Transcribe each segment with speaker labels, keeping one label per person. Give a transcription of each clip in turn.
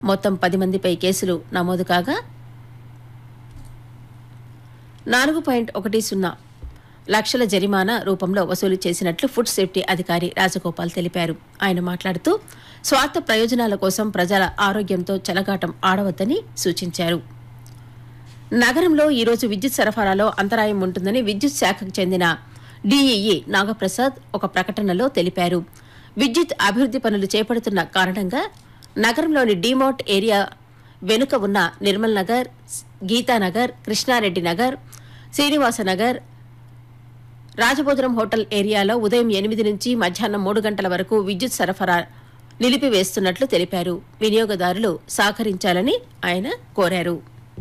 Speaker 1: మొత్తం పది మందిపై కేసులు నమోదు కాగా నాలుగు పాయింట్ ఒకటి సున్నా లక్షల జరిమానా రూపంలో వసూలు చేసినట్లు ఫుడ్ సేఫ్టీ అధికారి రాజగోపాల్ తెలిపారు ఆయన మాట్లాడుతూ స్వార్థ ప్రయోజనాల కోసం ప్రజల ఆరోగ్యంతో చెలగాటం ఆడవద్దని సూచించారు నగరంలో ఈరోజు విద్యుత్ సరఫరాలో అంతరాయం ఉంటుందని విద్యుత్ శాఖకు చెందిన డీఈఈ నాగప్రసాద్ ఒక ప్రకటనలో తెలిపారు విద్యుత్ అభివృద్ది పనులు చేపడుతున్న కారణంగా నగరంలోని డీమార్ట్ ఏరియా వెనుక ఉన్న నిర్మల్ నగర్ గీతానగర్ కృష్ణారెడ్డి నగర్ శ్రీనివాస నగర్ రాజభోజనం హోటల్ ఏరియాలో ఉదయం ఎనిమిది నుంచి మధ్యాహ్నం మూడు గంటల వరకు విద్యుత్ సరఫరా నిలిపివేస్తున్నట్లు తెలిపారు వినియోగదారులు సహకరించాలని ఆయన కోరారు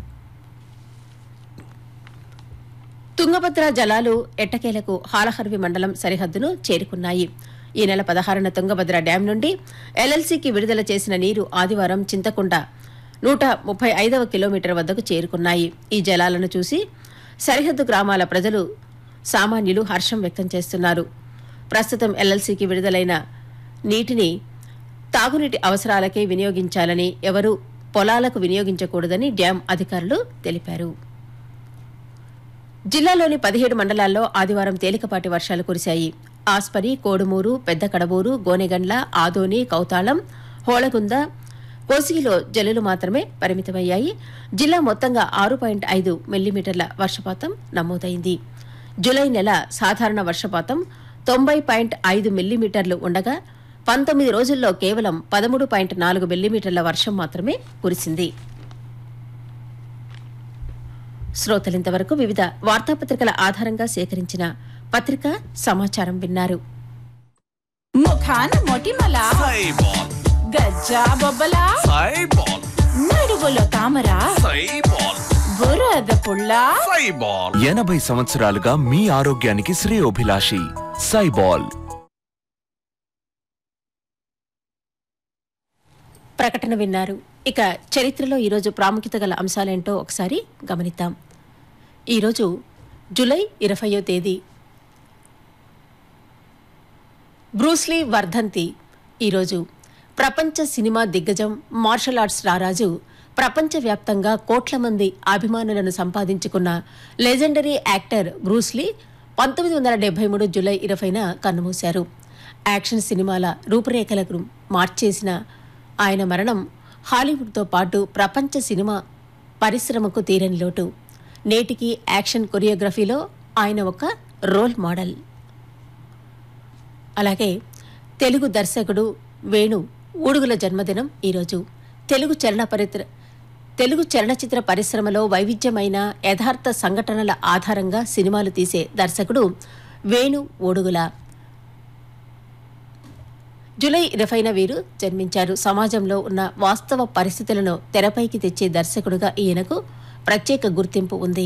Speaker 1: తుంగభద్ర జలాలు ఎట్టకేలకు హాలహర్వి మండలం సరిహద్దును చేరుకున్నాయి ఈ నెల పదహారున తుంగభద్ర డ్యాం నుండి ఎల్ఎల్సీకి విడుదల చేసిన నీరు ఆదివారం చింతకుండ నూట ముప్పై ఐదవ కిలోమీటర్ వద్దకు చేరుకున్నాయి ఈ జలాలను చూసి సరిహద్దు గ్రామాల ప్రజలు సామాన్యులు హర్షం వ్యక్తం చేస్తున్నారు ప్రస్తుతం ఎల్ఎల్సీకి విడుదలైన నీటిని తాగునీటి అవసరాలకే వినియోగించాలని ఎవరూ పొలాలకు వినియోగించకూడదని డ్యాం అధికారులు తెలిపారు జిల్లాలోని పదిహేడు మండలాల్లో ఆదివారం తేలికపాటి వర్షాలు కురిశాయి ఆస్పరి కోడుమూరు పెద్ద కడబూరు గోనెగండ్ల ఆదోని కౌతాళం హోళగుంద కోసిగిలో జల్లులు మాత్రమే పరిమితమయ్యాయి జిల్లా మొత్తంగా ఆరు పాయింట్ ఐదు మిల్లీమీటర్ల వర్షపాతం నమోదైంది జులై నెల సాధారణ వర్షపాతం తొంభై పాయింట్ ఐదు మిల్లీమీటర్లు ఉండగా పంతొమ్మిది రోజుల్లో కేవలం పదమూడు పాయింట్ నాలుగు మిల్లీమీటర్ల వర్షం మాత్రమే కురిసింది శ్రోతలింతవరకు వివిధ వార్తాపత్రికల ఆధారంగా సేకరించిన పత్రికా సమాచారం విన్నారు
Speaker 2: ముఖాన మొటిమల
Speaker 3: సైబాల్
Speaker 2: గజ్జా బొబ్బల
Speaker 3: సైబాల్
Speaker 2: నడుగులో తామర
Speaker 3: సైబాల్
Speaker 2: బురద పుల్ల
Speaker 3: సైబాల్
Speaker 4: ఎనభై సంవత్సరాలుగా మీ ఆరోగ్యానికి శ్రేయోభిలాషి సైబాల్
Speaker 1: ప్రకటన విన్నారు ఇక చరిత్రలో ఈరోజు ప్రాముఖ్యత గల అంశాలేంటో ఒకసారి గమనిద్దాం ఈరోజు జూలై ఇరవయో తేదీ బ్రూస్లీ వర్ధంతి ఈరోజు ప్రపంచ సినిమా దిగ్గజం మార్షల్ ఆర్ట్స్ రారాజు ప్రపంచవ్యాప్తంగా కోట్ల మంది అభిమానులను సంపాదించుకున్న లెజెండరీ యాక్టర్ బ్రూస్లీ పంతొమ్మిది వందల డెబ్బై మూడు జూలై ఇరవైన కన్నుమూశారు యాక్షన్ సినిమాల రూపురేఖలకు మార్చేసిన ఆయన మరణం హాలీవుడ్తో పాటు ప్రపంచ సినిమా పరిశ్రమకు తీరని లోటు నేటికి యాక్షన్ కొరియోగ్రఫీలో ఆయన ఒక రోల్ మోడల్ అలాగే తెలుగు దర్శకుడు వేణు ఊడుగుల జన్మదినం ఈరోజు తెలుగు చలన పరిత్ర తెలుగు చలనచిత్ర పరిశ్రమలో వైవిధ్యమైన యథార్థ సంఘటనల ఆధారంగా సినిమాలు తీసే దర్శకుడు వేణు ఊడుగుల జూలై ఇరవైన వీరు జన్మించారు సమాజంలో ఉన్న వాస్తవ పరిస్థితులను తెరపైకి తెచ్చే దర్శకుడుగా ఈయనకు ప్రత్యేక గుర్తింపు ఉంది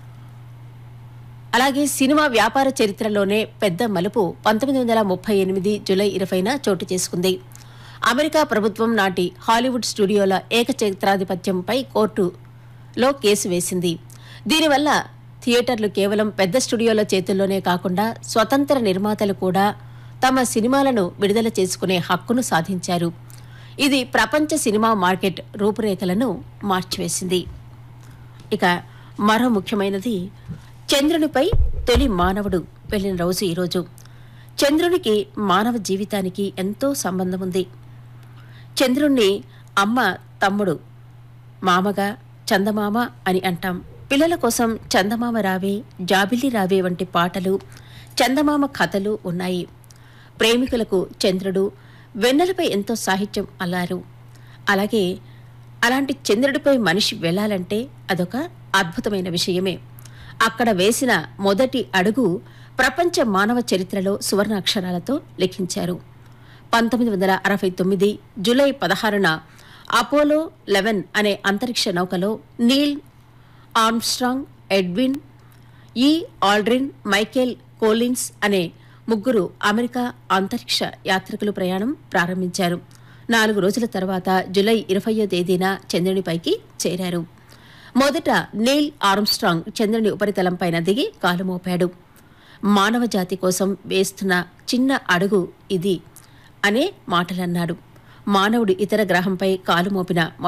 Speaker 1: అలాగే సినిమా వ్యాపార చరిత్రలోనే పెద్ద మలుపు పంతొమ్మిది వందల ముప్పై ఎనిమిది జూలై ఇరవైన చోటు చేసుకుంది అమెరికా ప్రభుత్వం నాటి హాలీవుడ్ స్టూడియోల ఏకఛత్రాధిపత్యంపై కోర్టులో కేసు వేసింది దీనివల్ల థియేటర్లు కేవలం పెద్ద స్టూడియోల చేతుల్లోనే కాకుండా స్వతంత్ర నిర్మాతలు కూడా తమ సినిమాలను విడుదల చేసుకునే హక్కును సాధించారు ఇది ప్రపంచ సినిమా మార్కెట్ రూపురేఖలను మార్చివేసింది ఇక మరో ముఖ్యమైనది చంద్రునిపై తొలి మానవుడు వెళ్ళిన రోజు ఈరోజు చంద్రునికి మానవ జీవితానికి ఎంతో సంబంధం ఉంది చంద్రుణ్ణి అమ్మ తమ్ముడు మామగా చందమామ అని అంటాం పిల్లల కోసం చందమామ రావే జాబిల్లి రావే వంటి పాటలు చందమామ కథలు ఉన్నాయి ప్రేమికులకు చంద్రుడు వెన్నెలపై ఎంతో సాహిత్యం అల్లారు అలాగే అలాంటి చంద్రుడిపై మనిషి వెళ్ళాలంటే అదొక అద్భుతమైన విషయమే అక్కడ వేసిన మొదటి అడుగు ప్రపంచ మానవ చరిత్రలో సువర్ణ అక్షరాలతో లిఖించారు పంతొమ్మిది వందల అరవై తొమ్మిది జూలై పదహారున అపోలో లెవెన్ అనే అంతరిక్ష నౌకలో Neil Armstrong Edwin E Aldrin Michael Collins అనే ముగ్గురు అమెరికా అంతరిక్ష యాత్రికులు ప్రయాణం ప్రారంభించారు నాలుగు రోజుల తర్వాత జూలై ఇరవయో తేదీన చంద్రునిపైకి చేరారు మొదట నీల్ ఆర్మ్స్ట్రాంగ్ చంద్రుని ఉపరితలంపైన దిగి కాలు మోపాడు మానవ జాతి కోసం వేస్తున్న చిన్న అడుగు ఇది అనే మాటలన్నాడు మానవుడు ఇతర గ్రహంపై కాలు మోపిన